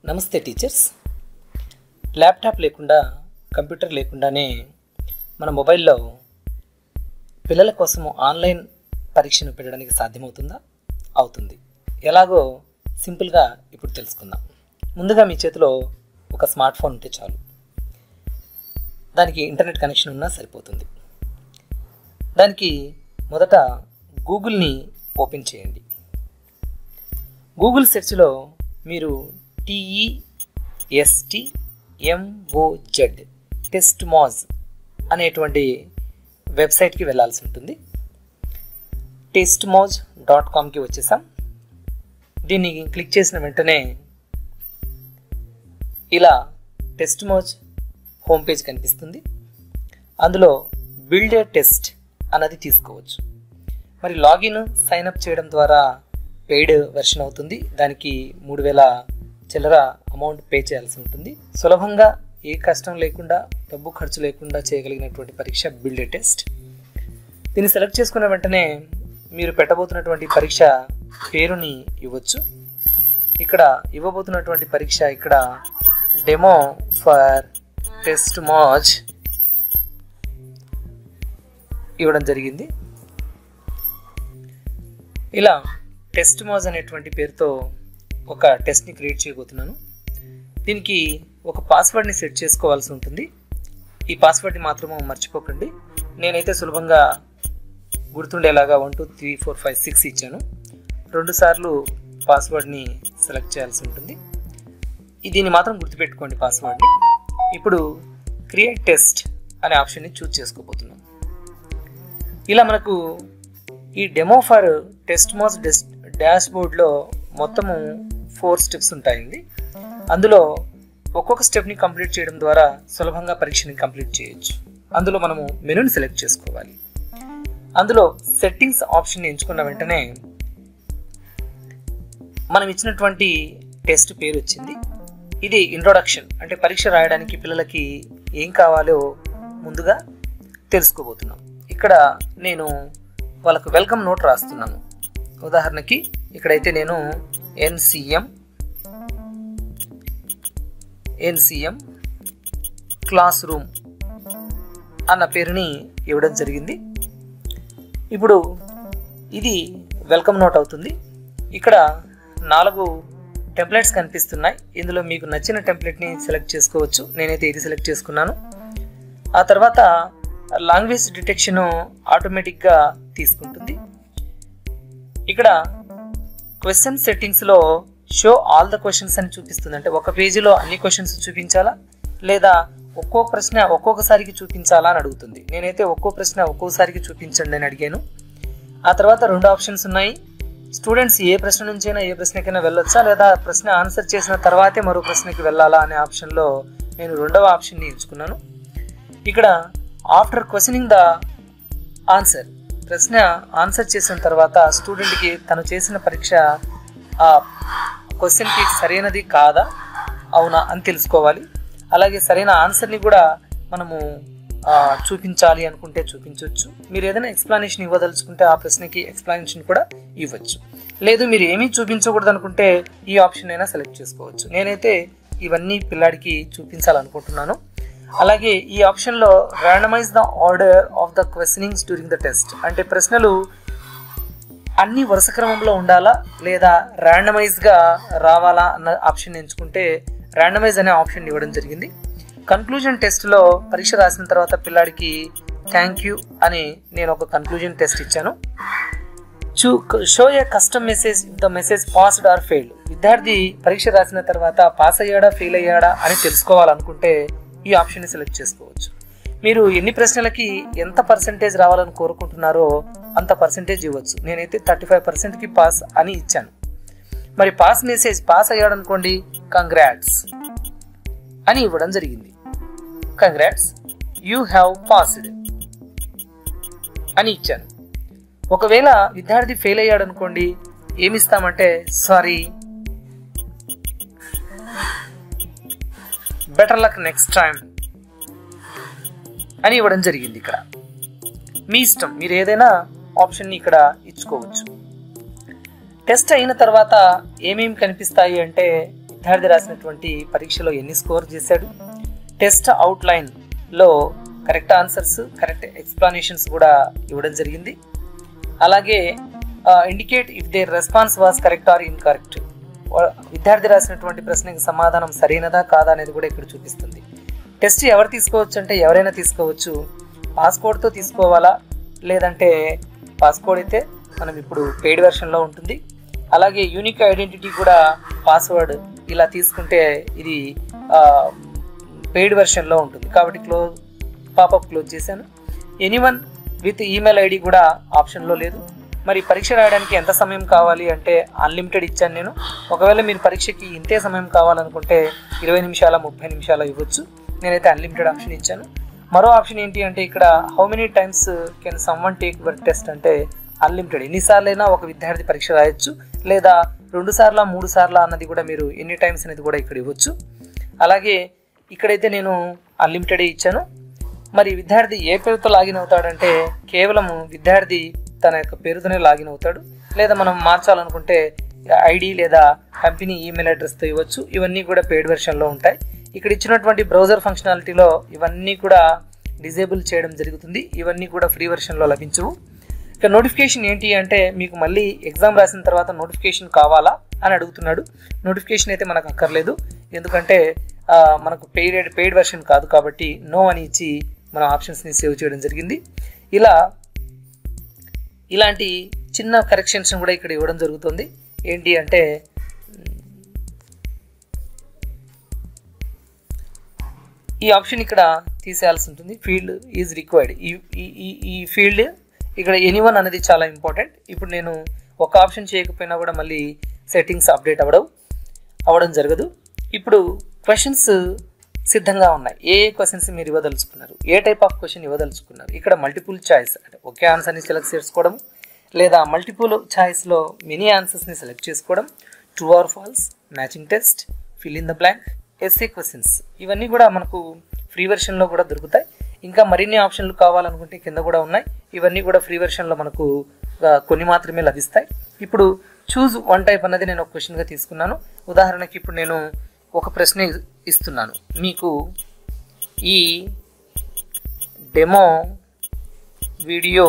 నమస్తే teachers laptop లేకుండా computer లేకుండానే మన మొబైల్లో పిల్లల కోసము ఆన్లైన్ పరీక్షను పెట్టడానికి సాధ్యమవుతుందా అవుతుంది ఎలాగో సింపుల్గా ఇప్పుడు తెలుసుకుందాం ముందుగా మీ చేతిలో ఒక స్మార్ట్ ఫోన్ ఉంటే చాలు దానికి ఇంటర్నెట్ కనెక్షన్ ఉన్నా సరిపోతుంది దానికి మొదట గూగుల్ని ఓపెన్ చేయండి గూగుల్ సెర్చ్లో మీరు టిఈఎస్టి ఎంఓజెడ్ టెస్ట్ మాజ్ అనేటువంటి వెబ్సైట్కి వెళ్ళాల్సి ఉంటుంది టెస్ట్ మాజ్ డాట్ కామ్కి వచ్చేసాం దీన్ని క్లిక్ చేసిన వెంటనే ఇలా టెస్ట్ మోజ్ హోమ్ పేజ్ కనిపిస్తుంది అందులో బిల్డ్ ఏ టెస్ట్ అన్నది తీసుకోవచ్చు మరి లాగిన్ సైన్ అప్ చేయడం ద్వారా పెయిడ్ వెర్షన్ అవుతుంది దానికి మూడు వేల చిల్లర అమౌంట్ పే చేయాల్సి ఉంటుంది సులభంగా ఏ కష్టం లేకుండా డబ్బు ఖర్చు లేకుండా చేయగలిగినటువంటి పరీక్ష బిల్డ్ ఏ టెస్ట్ దీన్ని సెలెక్ట్ చేసుకున్న వెంటనే మీరు పెట్టబోతున్నటువంటి పరీక్ష పేరుని ఇవ్వచ్చు ఇక్కడ ఇవ్వబోతున్నటువంటి పరీక్ష ఇక్కడ డెమో ఫర్ టెస్ట్ మాజ్ ఇవ్వడం జరిగింది ఇలా టెస్ట్ మాజ్ అనేటువంటి పేరుతో ఒక టెస్ట్ని క్రియేట్ చేయబోతున్నాను దీనికి ఒక పాస్వర్డ్ని సెట్ చేసుకోవాల్సి ఉంటుంది ఈ పాస్వర్డ్ని మాత్రము మర్చిపోకండి నేనైతే సులభంగా గుర్తుండేలాగా one two three four five six ఇచ్చాను రెండు సార్లు పాస్వర్డ్ని సెలెక్ట్ చేయాల్సి ఉంటుంది దీన్ని మాత్రం గుర్తుపెట్టుకోండి పాస్వర్డ్ని ఇప్పుడు క్రియేట్ టెస్ట్ అనే ఆప్షన్ని చూజ్ చేసుకోబోతున్నాం ఇలా మనకు ఈ డెమో ఫర్ టెస్ట్ మాస్ డాష్ బోర్డ్లో మొత్తము ఫోర్ స్టెప్స్ ఉంటాయండి అందులో ఒక్కొక్క స్టెప్ని కంప్లీట్ చేయడం ద్వారా సులభంగా పరీక్షని కంప్లీట్ చేయొచ్చు అందులో మనము మెనూని సెలెక్ట్ చేసుకోవాలి అందులో సెట్టింగ్స్ ఆప్షన్ ఎంచుకున్న వెంటనే మనం ఇచ్చినటువంటి టెస్ట్ పేరు వచ్చింది ఇది ఇంట్రొడక్షన్ అంటే పరీక్ష రాయడానికి పిల్లలకి ఏం కావాలో ముందుగా తెలుసుకోబోతున్నాం ఇక్కడ నేను వాళ్ళకు వెల్కమ్ నోట్ రాస్తున్నాను ఉదాహరణకి ఇక్కడైతే నేను ఎన్సిఎం ఎన్సిఎం క్లాస్ రూమ్ అన్న పేరుని ఇవ్వడం జరిగింది ఇప్పుడు ఇది వెల్కమ్ నోట్ అవుతుంది ఇక్కడ నాలుగు టెంప్లెట్స్ కనిపిస్తున్నాయి ఇందులో మీకు నచ్చిన టెంప్లెట్ని సెలెక్ట్ చేసుకోవచ్చు నేనైతే ఇది సెలెక్ట్ చేసుకున్నాను ఆ తర్వాత లాంగ్వేజ్ డిటెక్షన్ ఆటోమేటిక్గా తీసుకుంటుంది ఇక్కడ క్వశ్చన్ సెట్టింగ్స్లో షో ఆల్ ద క్వశ్చన్స్ అని చూపిస్తుంది అంటే ఒక పేజీలో అన్ని క్వశ్చన్స్ చూపించాలా లేదా ఒక్కో ప్రశ్న ఒక్కొక్కసారికి చూపించాలా అని అడుగుతుంది నేనైతే ఒక్కో ప్రశ్న ఒక్కోసారికి చూపించండి అని అడిగాను ఆ తర్వాత రెండు ఆప్షన్స్ ఉన్నాయి స్టూడెంట్స్ ఏ ప్రశ్న నుంచైనా ఏ ప్రశ్నకైనా వెళ్ళొచ్చా లేదా ప్రశ్న ఆన్సర్ చేసిన తర్వాతే మరో ప్రశ్నకి వెళ్ళాలా అనే ఆప్షన్లో నేను రెండవ ఆప్షన్ని ఎంచుకున్నాను ఇక్కడ ఆఫ్టర్ క్వశ్చనింగ్ ద ఆన్సర్ ప్రశ్న ఆన్సర్ చేసిన తర్వాత స్టూడెంట్కి తను చేసిన పరీక్ష ఆ క్వశ్చన్కి సరైనది కాదా అవునా అని తెలుసుకోవాలి అలాగే సరైన ఆన్సర్ని కూడా మనము చూపించాలి అనుకుంటే చూపించవచ్చు మీరు ఏదైనా ఎక్స్ప్లెనేషన్ ఇవ్వదలుచుకుంటే ఆ ప్రశ్నకి ఎక్స్ప్లెనేషన్ కూడా ఇవ్వచ్చు లేదు మీరు ఏమీ చూపించకూడదు అనుకుంటే ఈ ఆప్షన్ అయినా సెలెక్ట్ చేసుకోవచ్చు నేనైతే ఇవన్నీ పిల్లాడికి చూపించాలనుకుంటున్నాను అలాగే ఈ ఆప్షన్లో randomize the order of the questionings during the test అంటే ప్రశ్నలు అన్ని వరుస క్రమంలో ఉండాలా లేదా ర్యాండమైజ్గా రావాలా అన్న ఆప్షన్ ఎంచుకుంటే ర్యాండమైజ్ అనే ఆప్షన్ ఇవ్వడం జరిగింది కన్క్లూజన్ టెస్ట్లో పరీక్ష రాసిన తర్వాత పిల్లాడికి థ్యాంక్ యూ అని నేను ఒక కన్క్లూజన్ టెస్ట్ ఇచ్చాను చూ show a custom message the message passed or failed విద్యార్థి పరీక్ష రాసిన తర్వాత పాస్ అయ్యాడా ఫెయిల్ అయ్యాడా అని తెలుసుకోవాలనుకుంటే ఈ ఆప్షన్ని సెలెక్ట్ చేసుకోవచ్చు మీరు ఎన్ని ప్రశ్నలకి ఎంత పర్సంటేజ్ రావాలని కోరుకుంటున్నారో అంత పర్సంటేజ్ ఇవ్వచ్చు నేనైతే థర్టీ ఫైవ్ పర్సెంట్కి పాస్ అని ఇచ్చాను మరి పాస్ మెసేజ్ పాస్ అయ్యాడు అనుకోండి కంగ్రాట్స్ అని ఇవ్వడం జరిగింది కంగ్రాట్స్ యూ హ్యావ్ పాస్డ్ అని ఇచ్చాను ఒకవేళ విద్యార్థి ఫెయిల్ అయ్యాడు అనుకోండి ఏమిస్తామంటే sorry better luck next time అని ఇవ్వడం జరిగింది ఇక్కడ మీ ఇష్టం మీరు ఏదైనా ఆప్షన్ని ఇక్కడ ఇచ్చుకోవచ్చు టెస్ట్ అయిన తర్వాత ఏమేమి కనిపిస్తాయి అంటే విద్యార్థి రాసినటువంటి పరీక్షలో ఎన్ని స్కోర్ చేశాడు టెస్ట్ అవుట్లైన్లో కరెక్ట్ ఆన్సర్స్ కరెక్ట్ ఎక్స్ప్లెనేషన్స్ కూడా ఇవ్వడం జరిగింది అలాగే indicate if their response was correct or incorrect విద్యార్థి రాసినటువంటి ప్రశ్నకి సమాధానం సరైనదా కాదా అనేది కూడా ఇక్కడ చూపిస్తుంది టెస్ట్ ఎవరు తీసుకోవచ్చు అంటే ఎవరైనా తీసుకోవచ్చు పాస్కోడ్తో తీసుకోవాలా లేదంటే పాస్కోడ్ అయితే మనం ఇప్పుడు పెయిడ్ వెర్షన్లో ఉంటుంది అలాగే యూనిక్ ఐడెంటిటీ కూడా పాస్వర్డ్ ఇలా తీసుకుంటే ఇది పెయిడ్ వెర్షన్లో ఉంటుంది కాబట్టి క్లోజ్ పాపప్ క్లోజ్ చేశాను ఎనీవన్ విత్ ఈమెయిల్ ఐడి కూడా ఆప్షన్లో లేదు మరి పరీక్ష రాయడానికి ఎంత సమయం కావాలి అంటే అన్లిమిటెడ్ ఇచ్చాను నేను ఒకవేళ మీరు పరీక్షకి ఇంతే సమయం కావాలనుకుంటే ఇరవై నిమిషాల ముప్పై నిమిషాల ఇవ్వచ్చు నేనైతే అన్లిమిటెడ్ ఆప్షన్ ఇచ్చాను మరో ఆప్షన్ ఏంటి అంటే ఇక్కడ how many times can someone take your test అంటే అన్లిమిటెడ్ ఎన్నిసార్లైనా ఒక విద్యార్థి పరీక్ష రాయొచ్చు లేదా రెండు సార్ల మూడు సార్ల అన్నది కూడా మీరు ఎన్ని టైమ్స్ అనేది కూడా ఇక్కడ ఇవ్వచ్చు అలాగే ఇక్కడైతే నేను అన్లిమిటెడ్ ఇచ్చాను మరి విద్యార్థి ఏ పేరుతో లాగిన్ అవుతాడంటే కేవలం విద్యార్థి తన యొక్క పేరుతోనే లాగిన్ అవుతాడు లేదా మనం మార్చాలనుకుంటే ఐడి లేదా కంపెనీ ఈమెయిల్ అడ్రస్తో ఇవ్వచ్చు ఇవన్నీ కూడా పెయిడ్ వెర్షన్లో ఉంటాయి ఇక్కడ ఇచ్చినటువంటి బ్రౌజర్ ఫంక్షనాలిటీలో ఇవన్నీ కూడా డిజేబుల్ చేయడం జరుగుతుంది ఇవన్నీ కూడా ఫ్రీ వెర్షన్లో లభించవు ఇక నోటిఫికేషన్ ఏంటి అంటే మీకు మళ్ళీ ఎగ్జామ్ రాసిన తర్వాత నోటిఫికేషన్ కావాలా అని అడుగుతున్నాడు నోటిఫికేషన్ అయితే మనకు అక్కర్లేదు ఎందుకంటే ఆ, మనకు పెయిడ్ పెయిడ్ వెర్షన్ కాదు కాబట్టి నో అని ఇచ్చి మన ఆప్షన్స్ని సేవ్ చేయడం జరిగింది ఇలా ఇలాంటి చిన్న కరెక్షన్స్ కూడా ఇక్కడ ఇవ్వడం జరుగుతుంది ఏంటి అంటే ఈ ఆప్షన్ ఇక్కడ తీసేయాల్సి ఉంటుంది ఫీల్డ్ ఈజ్ రిక్వైర్డ్ ఈ ఈ- ఈ ఈ ఫీల్డ్ ఇక్కడ ఎనీవన్ అనేది చాలా ఇంపార్టెంట్ ఇప్పుడు నేను ఒక ఆప్షన్ చేయకపోయినా కూడా మళ్ళీ సెట్టింగ్స్ అప్డేట్ అవ్వడం అవ్వడం జరగదు ఇప్పుడు క్వశ్చన్స్ సిద్ధంగా ఉన్నాయి ఏ ఏ క్వశ్చన్స్ మీరు ఇవ్వదలుచుకున్నారు ఏ టైప్ ఆఫ్ క్వశ్చన్ ఇవ్వదలుచుకున్నారు ఇక్కడ మల్టిపుల్ చాయిస్ అంటే ఒకే ఆన్సర్ని సెలెక్ట్ చేసుకోవడం లేదా మల్టిపుల్ ఛాయిస్లో మెనీ ఆన్సర్స్ని సెలెక్ట్ చేసుకోవడం true or false matching test fill in the blank SA questions ఇవన్నీ కూడా మనకు ఫ్రీ వెర్షన్లో కూడా దొరుకుతాయి ఇంకా మరిన్ని ఆప్షన్లు కావాలనుకుంటే కింద కూడా ఉన్నాయి ఇవన్నీ కూడా ఫ్రీ వెర్షన్లో మనకు ఆ, కొన్ని మాత్రమే లభిస్తాయి ఇప్పుడు చూజ్ వన్ టైప్ అన్నది నేను ఒక క్వశ్చన్గా తీసుకున్నాను ఉదాహరణకి ఇప్పుడు నేను ఒక ప్రశ్న ఇ- ఇస్తున్నాను మీకు ఈ డెమో వీడియో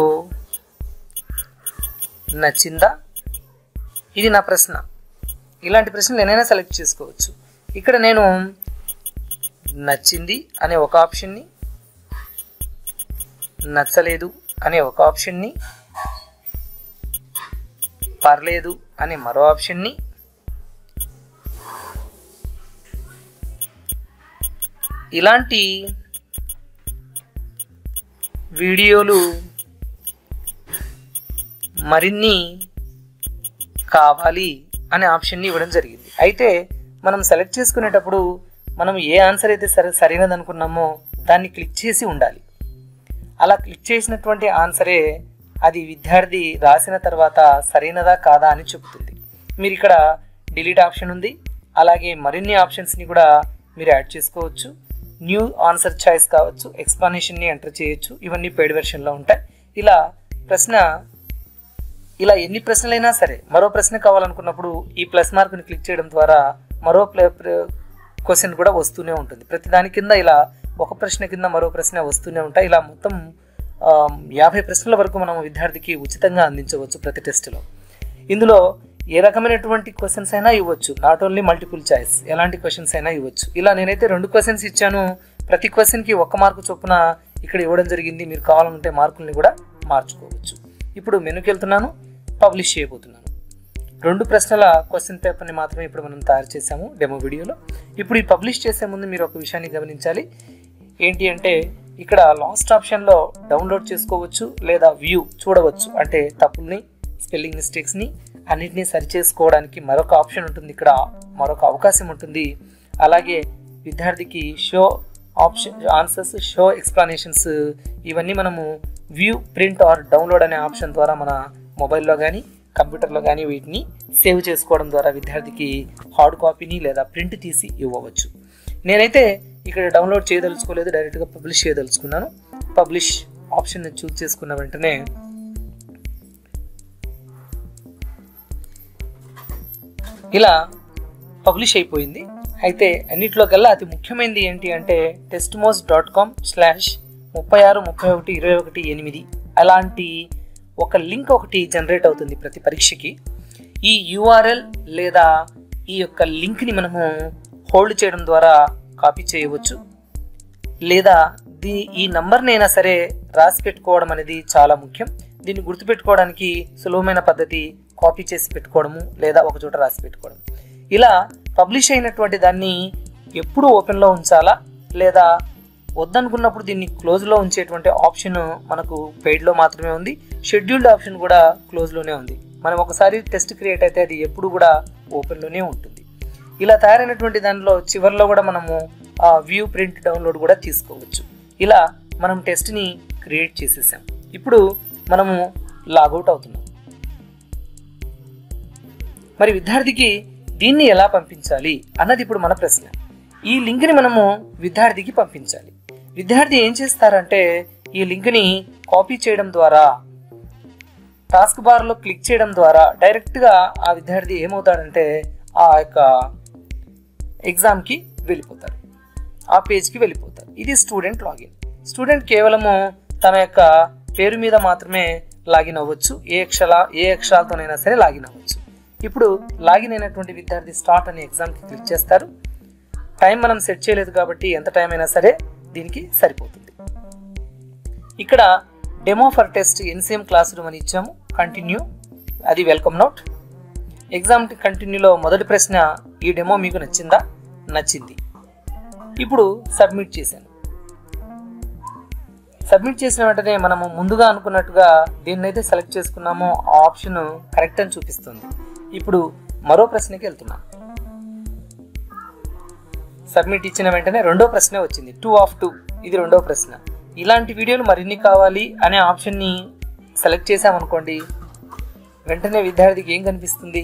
నచ్చిందా ఇది నా ప్రశ్న ఇలాంటి ప్రశ్నలు నేనైనా సెలెక్ట్ చేసుకోవచ్చు ఇక్కడ నేను నచ్చింది అనే ఒక ఆప్షన్ని నచ్చలేదు అనే ఒక ఆప్షన్ని పర్లేదు అనే మరో ఆప్షన్ని ఇలాంటి వీడియోలు మరిన్ని కావాలి అనే ఆప్షన్ని ఇవ్వడం జరిగింది అయితే మనం సెలెక్ట్ చేసుకునేటప్పుడు మనం ఏ ఆన్సర్ అయితే సరే సరైనది అనుకున్నామో దాన్ని క్లిక్ చేసి ఉండాలి అలా క్లిక్ చేసినటువంటి ఆన్సరే అది విద్యార్థి రాసిన తర్వాత సరైనదా కాదా అని చెబుతుంది మీరు ఇక్కడ డిలీట్ ఆప్షన్ ఉంది అలాగే మరిన్ని ఆప్షన్స్ని కూడా మీరు యాడ్ చేసుకోవచ్చు న్యూ ఆన్సర్ చాయిస్ కావచ్చు ఎక్స్ప్లెనేషన్ని ఎంటర్ చేయొచ్చు ఇవన్నీ పెయిడ్ వెర్షన్లో ఉంటాయి ఇలా ప్రశ్న ఇలా ఎన్ని ప్రశ్నలైనా సరే మరో ప్రశ్న కావాలనుకున్నప్పుడు ఈ ప్లస్ మార్క్ని క్లిక్ చేయడం ద్వారా మరో క్వశ్చన్ కూడా వస్తూనే ఉంటుంది ప్రతి దాని కింద ఇలా ఒక ప్రశ్న కింద మరో ప్రశ్న వస్తూనే ఉంటాయి ఇలా మొత్తం ఆ, యాభై ప్రశ్నల వరకు మనం విద్యార్థికి ఉచితంగా అందించవచ్చు ప్రతి టెస్ట్లో ఇందులో ఏ రకమైనటువంటి క్వశ్చన్స్ అయినా ఇవ్వచ్చు నాట్ ఓన్లీ మల్టిపుల్ చాయిస్ ఎలాంటి క్వశ్చన్స్ అయినా ఇవ్వచ్చు ఇలా నేనైతే రెండు క్వశ్చన్స్ ఇచ్చాను ప్రతి క్వశ్చన్కి ఒక్క మార్కు చొప్పున ఇక్కడ ఇవ్వడం జరిగింది మీరు కావాలంటే మార్కుల్ని కూడా మార్చుకోవచ్చు ఇప్పుడు మెనుకి వెళ్తున్నాను పబ్లిష్ చేయబోతున్నాను రెండు ప్రశ్నల క్వశ్చన్ పేపర్ని మాత్రమే ఇప్పుడు మనం తయారు చేసాము డెమో వీడియోలో ఇప్పుడు ఈ పబ్లిష్ చేసే ముందు మీరు ఒక విషయాన్ని గమనించాలి ఏంటి అంటే ఇక్కడ లాస్ట్ ఆప్షన్లో డౌన్లోడ్ చేసుకోవచ్చు లేదా వ్యూ చూడవచ్చు అంటే తప్పుల్ని స్పెల్లింగ్ మిస్టేక్స్ని అన్నిటినీ సరి చేసుకోవడానికి మరొక ఆప్షన్ ఉంటుంది ఇక్కడ మరొక అవకాశం ఉంటుంది అలాగే విద్యార్థికి show option answers show explanations ఇవన్నీ మనము వ్యూ ప్రింట్ ఆర్ డౌన్లోడ్ అనే ఆప్షన్ ద్వారా మన మొబైల్లో కానీ కంప్యూటర్లో కానీ వీటిని సేవ్ చేసుకోవడం ద్వారా విద్యార్థికి హార్డ్ కాపీని లేదా ప్రింట్ తీసి ఇవ్వవచ్చు నేనైతే ఇక్కడ డౌన్లోడ్ చేయదలుచుకోలేదు డైరెక్ట్గా పబ్లిష్ చేయదలుచుకున్నాను పబ్లిష్ ఆప్షన్ చూస్ చేసుకున్న వెంటనే ఇలా పబ్లిష్ అయిపోయింది అయితే అన్నిట్లో కల్లా అతి ముఖ్యమైనది ఏంటి అంటే Testmoz dot com slash ముప్పై ఆరు ముప్పై ఒకటి ఇరవై ఒకటి ఎనిమిది అలాంటి ఒక లింక్ ఒకటి జనరేట్ అవుతుంది ప్రతి పరీక్షకి ఈ యూఆర్ఎల్ లేదా ఈ యొక్క లింక్ని మనము హోల్డ్ చేయడం ద్వారా కాపీ చేయవచ్చు లేదా దీ ఈ నంబర్నైనా సరే రాసి పెట్టుకోవడం అనేది చాలా ముఖ్యం దీన్ని గుర్తుపెట్టుకోవడానికి సులభమైన పద్ధతి కాపీ చేసి పెట్టుకోవడము లేదా ఒక చోట రాసి పెట్టుకోవడం ఇలా పబ్లిష్ అయినటువంటి దాన్ని ఎప్పుడు ఓపెన్లో ఉంచాలా లేదా వద్దనుకున్నప్పుడు దీన్ని క్లోజ్లో ఉంచేటువంటి ఆప్షన్ మనకు పెయిడ్లో మాత్రమే ఉంది షెడ్యూల్డ్ ఆప్షన్ కూడా క్లోజ్లోనే ఉంది మనం ఒకసారి టెస్ట్ క్రియేట్ అయితే అది ఎప్పుడు కూడా ఓపెన్లోనే ఉంటుంది ఇలా తయారైనటువంటి దానిలో చివరిలో కూడా మనము ఆ వ్యూ ప్రింట్ డౌన్లోడ్ కూడా తీసుకోవచ్చు ఇలా మనం టెస్ట్ని క్రియేట్ చేసేసాం ఇప్పుడు మనము లాగౌట్ అవుతున్నాం మరి విద్యార్థికి దీన్ని ఎలా పంపించాలి అన్నది ఇప్పుడు మన ప్రశ్న ఈ లింక్ని మనము విద్యార్థికి పంపించాలి విద్యార్థి ఏం చేస్తారంటే ఈ లింక్ని కాపీ చేయడం ద్వారా టాస్క్ బార్లో క్లిక్ చేయడం ద్వారా డైరెక్ట్గా ఆ విద్యార్థి ఏమవుతాడంటే ఆ యొక్క ఎగ్జామ్కి వెళ్ళిపోతారు ఆ పేజ్కి వెళ్ళిపోతారు ఇది స్టూడెంట్ లాగిన్ స్టూడెంట్ కేవలము తన యొక్క పేరు మీద మాత్రమే లాగిన్ అవ్వచ్చు ఏ అక్షర ఏ అక్షరాలతోనైనా సరే లాగిన్ అవ్వచ్చు ఇప్పుడు లాగిన్ అయినటువంటి విద్యార్థి స్టార్ట్ అనే ఎగ్జామ్కి క్లిక్ చేస్తారు టైం మనం సెట్ చేయలేదు కాబట్టి ఎంత టైం అయినా సరే దీనికి సరిపోతుంది ఇక్కడ demo for test NCM classroom అని ఇచ్చాము కంటిన్యూ అది వెల్కమ్ నోట్ ఎగ్జామ్ కంటిన్యూలో మొదటి ప్రశ్న ఈ డెమో మీకు నచ్చిందా నచ్చింది ఇప్పుడు సబ్మిట్ చేశాను సబ్మిట్ చేసిన వెంటనే మనము ముందుగా అనుకున్నట్టుగా దేన్నైతే సెలెక్ట్ చేసుకున్నామో ఆ ఆప్షన్ కరెక్ట్ అని చూపిస్తుంది ఇప్పుడు మరో ప్రశ్నకి వెళ్తున్నాం సబ్మిట్ ఇచ్చిన వెంటనే రెండో ప్రశ్న వచ్చింది టూ ఆఫ్ టూ ఇది రెండో ప్రశ్న ఇలాంటి వీడియోలు మరిన్ని కావాలి అనే ఆప్షన్ని సెలెక్ట్ చేసామనుకోండి వెంటనే విద్యార్థికి ఏం కనిపిస్తుంది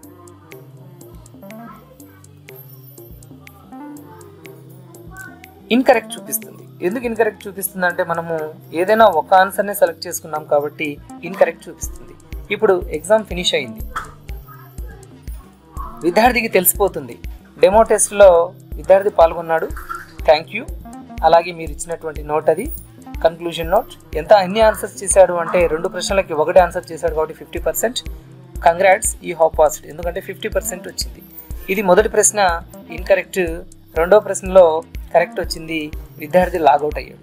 ఇన్కరెక్ట్ చూపిస్తుంది ఎందుకు ఇన్కరెక్ట్ చూపిస్తుంది అంటే మనము ఏదైనా ఒక ఆన్సర్నే సెలెక్ట్ చేసుకున్నాం కాబట్టి ఇన్కరెక్ట్ చూపిస్తుంది ఇప్పుడు ఎగ్జామ్ ఫినిష్ అయింది విద్యార్థికి తెలిసిపోతుంది డెమో టెస్ట్లో విద్యార్థి పాల్గొన్నాడు థ్యాంక్ యూ అలాగే మీరు ఇచ్చినటువంటి నోట్ అది కన్క్లూజన్ నోట్ ఎంత ఎన్ని ఆన్సర్స్ చేశాడు అంటే రెండు ప్రశ్నలకి ఒకటి ఆన్సర్ చేశాడు కాబట్టి ఫిఫ్టీ పర్సెంట్ కంగ్రాట్స్ ఈ హాప్ పాస్డ్ ఎందుకంటే ఫిఫ్టీ పర్సెంట్ వచ్చింది ఇది మొదటి ప్రశ్న ఇన్కరెక్ట్ రెండో ప్రశ్నలో కరెక్ట్ వచ్చింది విద్యార్థి లాగౌట్ అయ్యాడు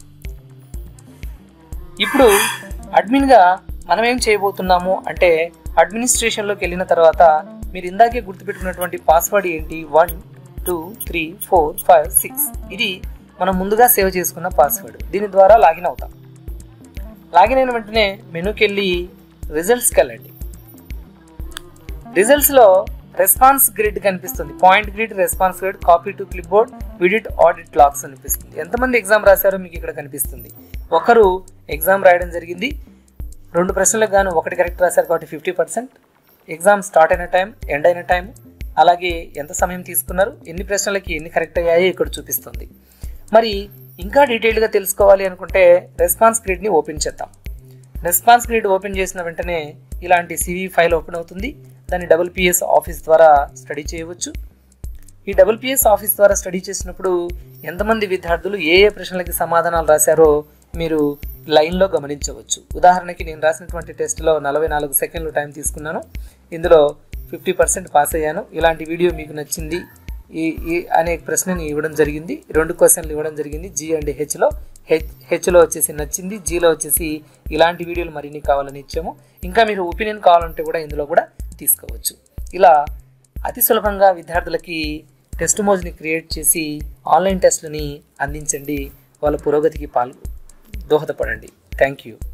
ఇప్పుడు అడ్మిన్గా మనం ఏం చేయబోతున్నాము అంటే అడ్మినిస్ట్రేషన్లోకి వెళ్ళిన తర్వాత మీరు ఇందాకే గుర్తుపెట్టుకున్నటువంటి పాస్వర్డ్ ఏంటి one two three four five six ఇది మనం ముందుగా సేవ్ చేసుకున్న పాస్వర్డ్ దీని ద్వారా లాగిన్ అవుతాం లాగిన్ అయిన వెంటనే మెనూకి వెళ్ళి రిజల్ట్స్కి వెళ్ళండి రిజల్ట్స్లో రెస్పాన్స్ గ్రిడ్ కనిపిస్తుంది point grid response grid copy to clipboard విడిట్ ఆడిట్ లాక్స్ అనిపిస్తుంది ఎంతమంది ఎగ్జామ్ రాశారో మీకు ఇక్కడ కనిపిస్తుంది ఒకరు ఎగ్జామ్ రాయడం జరిగింది రెండు ప్రశ్నలకు గాను ఒకటి కరెక్ట్ రాశారు కాబట్టి ఫిఫ్టీ పర్సెంట్ ఎగ్జామ్ స్టార్ట్ అయిన టైం ఎండ్ అయిన టైం అలాగే ఎంత సమయం తీసుకున్నారు ఎన్ని ప్రశ్నలకి ఎన్ని కరెక్ట్ అయ్యాయో ఇక్కడ చూపిస్తుంది మరి ఇంకా డీటెయిల్గా తెలుసుకోవాలి అనుకుంటే రెస్పాన్స్ గ్రిడ్ని ఓపెన్ చేద్దాం రెస్పాన్స్ గ్రిడ్ ఓపెన్ చేసిన వెంటనే ఇలాంటి సివి ఫైల్ ఓపెన్ అవుతుంది దాన్ని డబుల్ పిఎస్ ఆఫీస్ ద్వారా స్టడీ చేయవచ్చు ఈ డబుల్ పిఎస్ ఆఫీస్ ద్వారా స్టడీ చేసినప్పుడు ఎంతమంది విద్యార్థులు ఏ ఏ ప్రశ్నలకి సమాధానాలు రాశారో మీరు లైన్లో గమనించవచ్చు ఉదాహరణకి నేను రాసినటువంటి టెస్ట్లో నలభై నాలుగు సెకండ్లు టైం తీసుకున్నాను ఇందులో ఫిఫ్టీ పర్సెంట్ పాస్ అయ్యాను ఇలాంటి వీడియో మీకు నచ్చింది ఈ ఈ అనే ప్రశ్నని ఇవ్వడం జరిగింది రెండు క్వశ్చన్లు ఇవ్వడం జరిగింది జీ అండ్ హెచ్లో హెచ్ హెచ్లో వచ్చేసి నచ్చింది జీలో వచ్చేసి ఇలాంటి వీడియోలు మరిన్ని కావాలని ఇచ్చాము ఇంకా మీరు ఒపీనియన్ కావాలంటే కూడా ఇందులో కూడా తీసుకోవచ్చు ఇలా అతి సులభంగా విద్యార్థులకి టెస్ట్ మోజ్ని క్రియేట్ చేసి ఆన్లైన్ టెస్ట్లని అందించండి వాళ్ళ పురోగతికి పాల్గొ దోహదపడండి థ్యాంక్ యూ